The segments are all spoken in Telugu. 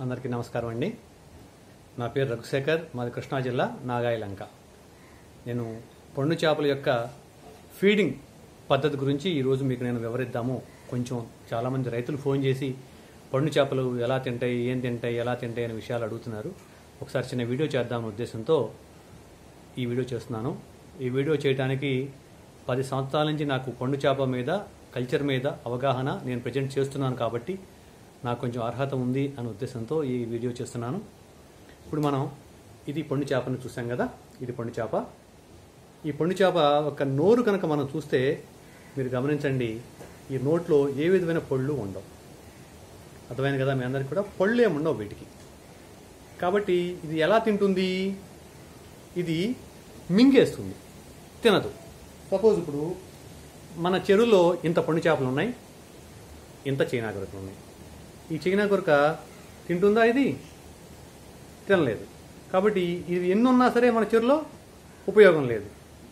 అందరికీ నమస్కారం అండి నా పేరు రఘుశేఖర్ మాది కృష్ణా జిల్లా నాగాయలంక నేను పండు చేపల యొక్క ఫీడింగ్ పద్ధతి గురించి ఈరోజు మీకు నేను వివరిద్దాము కొంచెం చాలామంది రైతులు ఫోన్ చేసి పండు చేపలు ఎలా తింటాయి ఏం తింటాయి ఎలా తింటాయి అనే విషయాలు అడుగుతున్నారు ఒకసారి చిన్న వీడియో చేద్దామనే ఉద్దేశంతో ఈ వీడియో చేస్తున్నాను ఈ వీడియో చేయడానికి పది సంవత్సరాల నుంచి నాకు పండు చేప మీద కల్చర్ మీద అవగాహన నేను ప్రజెంట్ చేస్తున్నాను కాబట్టి నాకు కొంచెం అర్హత ఉంది అనే ఉద్దేశంతో ఈ వీడియో చేస్తున్నాను ఇప్పుడు మనం ఇది పండు చేపను చూసాం కదా ఇది పండు చేప ఈ పండు చేప ఒక నోరు కనుక మనం చూస్తే మీరు గమనించండి ఈ నోట్లో ఏ విధమైన పళ్ళు ఉండవు అర్థమైంది కదా మీ అందరికి కూడా పళ్ళు ఏమి ఉండవు వీటికి కాబట్టి ఇది ఎలా తింటుంది ఇది మింగేస్తుంది తినదు సపోజ్ ఇప్పుడు మన చెరువులో ఇంత పండు చేపలు ఉన్నాయి ఇంత చైనా గొరకలు ఉన్నాయి ఈ చైనా గొరక తింటుందా ఇది తినలేదు కాబట్టి ఇది ఎన్ని ఉన్నా సరే మన చెరువులో ఉపయోగం లేదు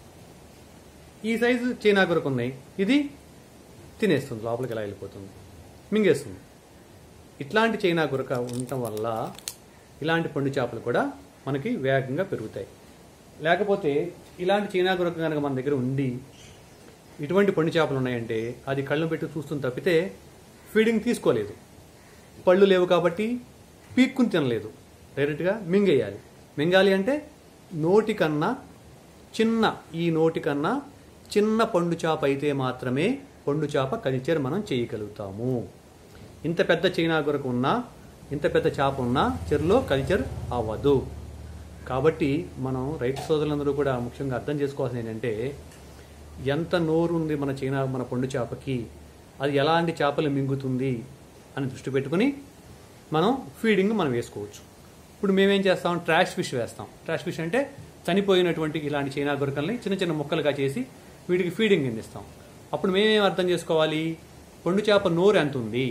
ఈ సైజు చైనా గొరక ఉన్నాయి ఇది తినేస్తుంది లోపలికి ఎలా వెళ్ళిపోతుంది మింగేస్తుంది ఇట్లాంటి చైనా గురక ఉండటం వల్ల ఇలాంటి పండు చేపలు కూడా మనకి వేగంగా పెరుగుతాయి లేకపోతే ఇలాంటి చైనా గురక కనుక మన దగ్గర ఉండి ఇటువంటి పండు చేపలు ఉన్నాయంటే అది కళ్ళు పెట్టి చూస్తుంది తప్పితే ఫీడింగ్ తీసుకోలేదు పళ్ళు లేవు కాబట్టి పీక్కుని తినలేదు డైరెక్ట్గా మింగేయాలి మింగాలి అంటే నోటి కన్నా చిన్న ఈ నోటి కన్నా చిన్న పండు చేప అయితే మాత్రమే పండు చేప కల్చర్ మనం చేయగలుగుతాము ఇంత పెద్ద చైనా కొరకు ఉన్నా ఇంత పెద్ద చేప ఉన్నా చెరులో కల్చర్ అవ్వదు కాబట్టి మనం రైతు సోదరులందరూ కూడా ముఖ్యంగా అర్థం చేసుకోవాల్సింది ఏంటంటే ఎంత నోరు ఉంది మన చైనా మన పండు చేపకి అది ఎలాంటి చేపలు మింగుతుంది అని దృష్టి పెట్టుకుని మనం ఫీడింగ్ మనం వేసుకోవచ్చు ఇప్పుడు మేమేం చేస్తాం ట్రాష్ ఫిష్ వేస్తాం ట్రాష్ ఫిష్ అంటే చనిపోయినటువంటి ఇలాంటి చైనా గొరకల్ని చిన్న చిన్న ముక్కలుగా చేసి వీటికి ఫీడింగ్ అందిస్తాం అప్పుడు మేమేం అర్థం చేసుకోవాలి పండు చేప నోరు ఎంత ఉంది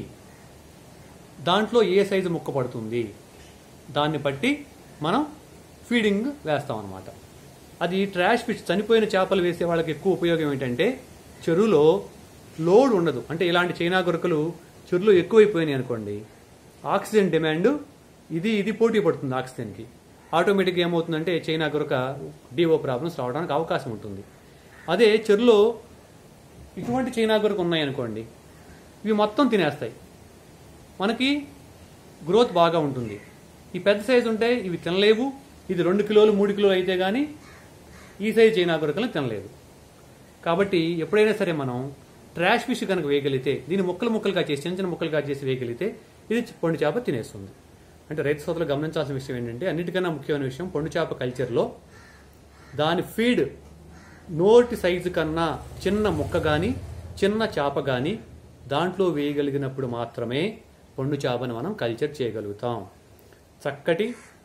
దాంట్లో ఏ సైజు ముక్క పడుతుంది దాన్ని బట్టి మనం ఫీడింగ్ వేస్తాం అనమాట అది ట్రాష్ ఫిష్ చనిపోయిన చేపలు వేసే వాళ్ళకి ఎక్కువ ఉపయోగం ఏంటంటే చెరువులో లోడ్ ఉండదు అంటే ఇలాంటి చైనా గొరకలు చెరువులో ఎక్కువైపోయినాయి అనుకోండి ఆక్సిజన్ డిమాండ్ ఇది ఇది పోటీ పడుతుంది ఆక్సిజన్కి ఆటోమేటిక్గా ఏమవుతుందంటే చైనా గొరక డిఓ ప్రాబ్లమ్స్ రావడానికి అవకాశం ఉంటుంది అదే చెరువులో ఇటువంటి చైనా గొరక ఉన్నాయనుకోండి ఇవి మొత్తం తినేస్తాయి మనకి గ్రోత్ బాగా ఉంటుంది ఈ పెద్ద సైజు ఉంటే ఇవి తినలేవు ఇది రెండు కిలోలు మూడు కిలోలు అయితే కానీ ఈ సైజు చైనా గొరకలను తినలేదు కాబట్టి ఎప్పుడైనా సరే మనం ట్రాష్ ఫిష్ కనుక వేయగలిగితే దీన్ని ముక్కలు ముక్కలుగా చేసి చిన్న చిన్న ముక్కలుగా చేసి వేయగలిగితే ఇది పండు చేప తినేస్తుంది అంటే రైతు సోదరులు గమనించాల్సిన విషయం ఏంటంటే అన్నిటికన్నా ముఖ్యమైన విషయం పండు చేప కల్చర్లో దాని ఫీడ్ నోటి సైజు కన్నా చిన్న ముక్క కానీ చిన్న చేప కానీ దాంట్లో వేయగలిగినప్పుడు మాత్రమే పండు చేపను మనం కల్చర్ చేయగలుగుతాం చక్కటి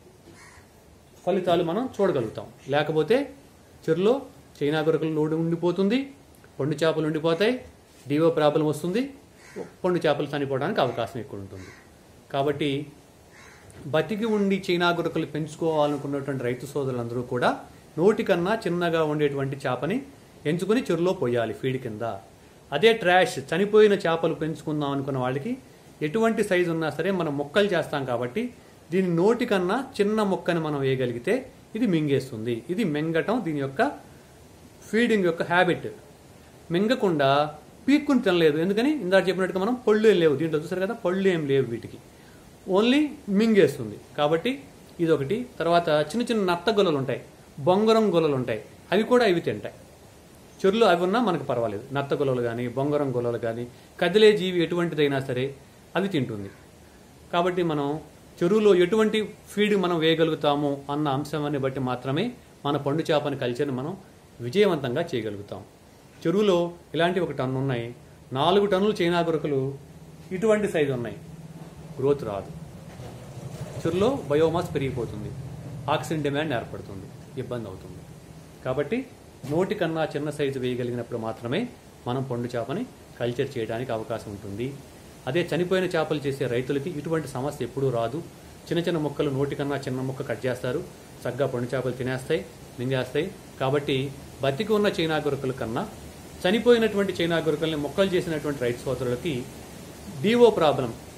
ఫలితాలు మనం చూడగలుగుతాం లేకపోతే చెరులో చైనా గొరకలు లోడు ఉండిపోతుంది పండు చేపలు ఉండిపోతాయి డివో ప్రాబ్లం వస్తుంది పండు చేపలు చనిపోవడానికి అవకాశం ఎక్కువ ఉంటుంది కాబట్టి బతికి ఉండి చైనా గొరకలు పెంచుకోవాలనుకున్నటువంటి రైతు సోదరులందరూ కూడా నోటికన్నా చిన్నగా ఉండేటువంటి చేపని ఎంచుకుని చెరులో పోయాలి ఫీడ్ కింద అదే ట్రాష్ చనిపోయిన చేపలు పెంచుకుందాం అనుకున్న వాళ్ళకి ఎటువంటి సైజు ఉన్నా సరే మనం మొక్కలు చేస్తాం కాబట్టి దీని నోటికన్నా చిన్న మొక్కని మనం వేయగలిగితే ఇది మింగేస్తుంది ఇది మింగటం దీని యొక్క ఫీడింగ్ యొక్క హ్యాబిట్ మింగకుండా పీక్కుని తినలేదు ఎందుకని ఇందాక చెప్పినట్టుగా మనం పళ్ళు ఏం లేవు దీంట్లో చూసారు కదా పళ్ళు ఏం లేవు వీటికి ఓన్లీ మింగేస్తుంది కాబట్టి ఇది ఒకటి తర్వాత చిన్న చిన్న నత్త గొల్లలు ఉంటాయి బొంగరం గొల్లలు ఉంటాయి అవి కూడా ఇవి తింటాయి చెరువులో అవి ఉన్నా మనకు పర్వాలేదు నత్త గొల్లలు కానీ బొంగరం గొల్లలు కానీ కదిలే జీవి ఎటువంటిదైనా సరే అవి తింటుంది కాబట్టి మనం చెరువులో ఎటువంటి ఫీడ్ మనం వేయగలుగుతాము అన్న అంశాన్ని బట్టి మాత్రమే మన పండు చేపని కల్చర్ని మనం విజయవంతంగా చేయగలుగుతాం చెరువులో ఇలాంటి ఒక టన్ను ఉన్నాయి నాలుగు టన్నులు చైనా గురకలు ఇటువంటి సైజు ఉన్నాయి గ్రోత్ రాదు చెరువులో బయోమాస్ పెరిగిపోతుంది ఆక్సిజన్ డిమాండ్ ఏర్పడుతుంది ఇబ్బంది అవుతుంది కాబట్టి నోటి కన్నా చిన్న సైజు వేయగలిగినప్పుడు మాత్రమే మనం పండు చేపని కల్చర్ చేయడానికి అవకాశం ఉంటుంది అదే చనిపోయిన చేపలు చేసే రైతులకి ఇటువంటి సమస్య ఎప్పుడూ రాదు చిన్న చిన్న మొక్కలు నోటి కన్నా చిన్న మొక్క కట్ చేస్తారు చక్కగా పండు చేపలు తినేస్తాయి మింగేస్తాయి కాబట్టి బతికి ఉన్న చైనా గురకల కన్నా చనిపోయినటువంటి చైనా గురకల్ని మొక్కలు చేసినటువంటి రైతు సోదరులకి డిఓ ప్రాబ్లం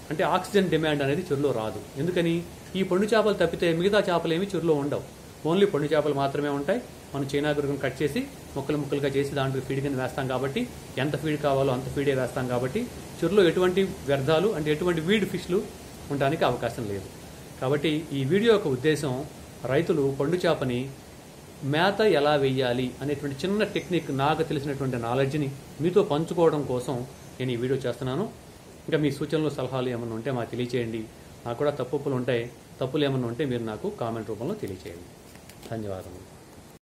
అంటే ఆక్సిజన్ డిమాండ్ అనేది చెరువులో రాదు ఎందుకని ఈ పండు చేపలు తప్పితే మిగతా చేపలు ఏమి చెరువులో ఉండవు ఓన్లీ పండు చేపలు మాత్రమే ఉంటాయి మనం చైనా గురుగును కట్ చేసి ముక్కలు ముక్కలుగా చేసి దాంట్లో ఫీడ్ కింద వేస్తాం కాబట్టి ఎంత ఫీడ్ కావాలో అంత ఫీడే వేస్తాం కాబట్టి చెరువులో ఎటువంటి వ్యర్థాలు అంటే ఎటువంటి వీడ్ ఫిష్లు ఉండడానికి అవకాశం లేదు కాబట్టి ఈ వీడియో యొక్క ఉద్దేశం రైతులు పండు చేపని మేత ఎలా వేయాలి అనేటువంటి చిన్న టెక్నిక్ నాకు తెలిసినటువంటి నాలెడ్జ్ని మీతో పంచుకోవడం కోసం నేను ఈ వీడియో చేస్తున్నాను ఇంకా మీ సూచనలు సలహాలు ఏమైనా ఉంటే మాకు తెలియచేయండి నాకు కూడా తప్పులు ఉంటాయి తప్పులు ఏమైనా ఉంటే మీరు నాకు కామెంట్ రూపంలో తెలియచేయండి ధన్యవాదములు